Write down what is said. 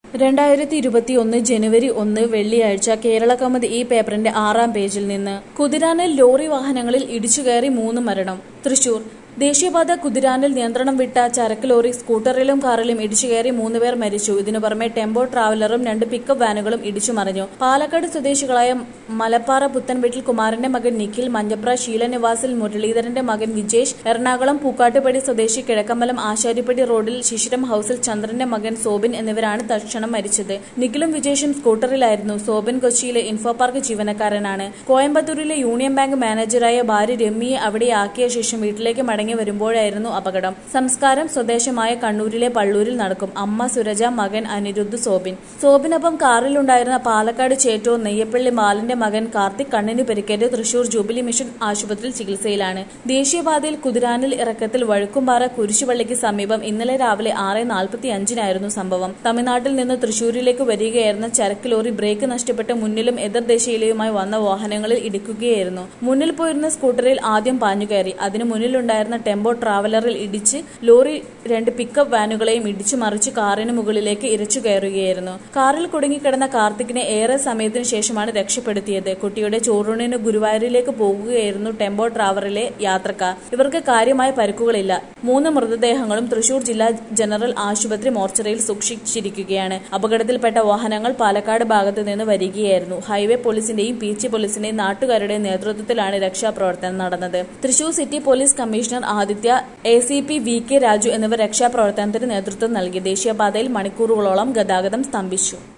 രണ്ടായിരത്തി ഇരുപത്തിയൊന്ന് ജനുവരി ഒന്ന് വെള്ളിയാഴ്ച കേരള കൗമുദി ഈ പേപ്പറിന്റെ ആറാം പേജിൽ നിന്ന് കുതിരാനിൽ ലോറി വാഹനങ്ങളിൽ ഇടിച്ചുകയറി മൂന്ന് മരണം തൃശൂർ ദേശീയപാത കുതിരാനിൽ നിയന്ത്രണം വിട്ട ചരക്ക് ലോറി സ്കൂട്ടറിലും കാറിലും ഇടിച്ചുകയറി മൂന്നുപേർ മരിച്ചു ഇതിനു പുറമെ ടെമ്പോ ട്രാവലറും രണ്ട് പിക്കപ്പ് വാനുകളും ഇടിച്ചു മറിഞ്ഞു പാലക്കാട് സ്വദേശികളായ മലപ്പാറ പുത്തൻവീട്ടിൽ കുമാരന്റെ മകൻ നിഖിൽ മഞ്ഞപ്ര ശീലനിവാസിൽ മുരളീധരന്റെ മകൻ വിജേഷ് എറണാകുളം പൂക്കാട്ടുപടി സ്വദേശി കിഴക്കമ്പലം ആശാരിപ്പടി റോഡിൽ ശിശിരം ഹൌസിൽ ചന്ദ്രന്റെ മകൻ സോബിൻ എന്നിവരാണ് തൽക്ഷണം മരിച്ചത് നിഖിലും വിജേഷും സ്കൂട്ടറിലായിരുന്നു സോബിൻ കൊച്ചിയിലെ ഇൻഫോ പാർക്ക് ജീവനക്കാരനാണ് കോയമ്പത്തൂരിലെ യൂണിയൻ ബാങ്ക് മാനേജറായ ഭാര്യ രമ്യയെ അവിടെ ആക്കിയ ശേഷം വീട്ടിലേക്ക് മടങ്ങി വരുമ്പോഴായിരുന്നു അപകടം സംസ്കാരം സ്വദേശമായ കണ്ണൂരിലെ പള്ളൂരിൽ നടക്കും അമ്മ സുരജ മകൻ അനിരുദ്ധ് സോബിൻ സോബിനൊപ്പം കാറിലുണ്ടായിരുന്ന പാലക്കാട് ചേറ്റൂർ നെയ്യപ്പള്ളി ബാലന്റെ മകൻ കാർത്തിക് കണ്ണിന് പരിക്കേറ്റ് തൃശൂർ ജൂബിലി മിഷൻ ആശുപത്രിയിൽ ചികിത്സയിലാണ് ദേശീയപാതയിൽ കുതിരാനിൽ ഇറക്കത്തിൽ വഴുക്കുംപാറ കുരിശുപള്ളിക്ക് സമീപം ഇന്നലെ രാവിലെ ആറ് നാൽപ്പത്തി അഞ്ചിനായിരുന്നു സംഭവം തമിഴ്നാട്ടിൽ നിന്ന് തൃശൂരിലേക്ക് വരികയായിരുന്ന ചരക്ക് ലോറി ബ്രേക്ക് നഷ്ടപ്പെട്ട് മുന്നിലും എതിർദിശയിലുമായി വന്ന വാഹനങ്ങളിൽ ഇടിക്കുകയായിരുന്നു മുന്നിൽ പോയിരുന്ന സ്കൂട്ടറിൽ ആദ്യം പാഞ്ഞുകയറി അതിനു മുന്നിലുണ്ടായിരുന്ന ടെമ്പോ ട്രാവലറിൽ ഇടിച്ച് ലോറി രണ്ട് പിക്കപ്പ് വാനുകളെയും ഇടിച്ചു മറിച്ച് കാറിന് മുകളിലേക്ക് ഇരച്ചു കയറുകയായിരുന്നു കാറിൽ കുടുങ്ങിക്കിടന്ന കാർത്തിക്കിനെ ഏറെ സമയത്തിനു ശേഷമാണ് രക്ഷപ്പെടുത്തിയത് കുട്ടിയുടെ ചോറൂണിന് ഗുരുവായൂരിലേക്ക് പോകുകയായിരുന്നു ടെമ്പോ ട്രാവലറിലെ യാത്രക്കാർ ഇവർക്ക് കാര്യമായ പരിക്കുകളില്ല മൂന്ന് മൃതദേഹങ്ങളും തൃശൂർ ജില്ലാ ജനറൽ ആശുപത്രി മോർച്ചറിയിൽ സൂക്ഷിച്ചിരിക്കുകയാണ് അപകടത്തിൽപ്പെട്ട വാഹനങ്ങൾ പാലക്കാട് ഭാഗത്ത് നിന്ന് വരികയായിരുന്നു ഹൈവേ പോലീസിന്റെയും പീച്ചി പോലീസിന്റെയും നാട്ടുകാരുടെയും നേതൃത്വത്തിലാണ് രക്ഷാപ്രവർത്തനം നടന്നത് Thrissur city police commissioner Aditya A C P V K Raju എന്നിവർ രക്ഷാപ്രവർത്തനത്തിന് നേതൃത്വം നൽകി ദേശീയപാതയിൽ മണിക്കൂറുകളോളം ഗതാഗതം സ്തംഭിച്ചു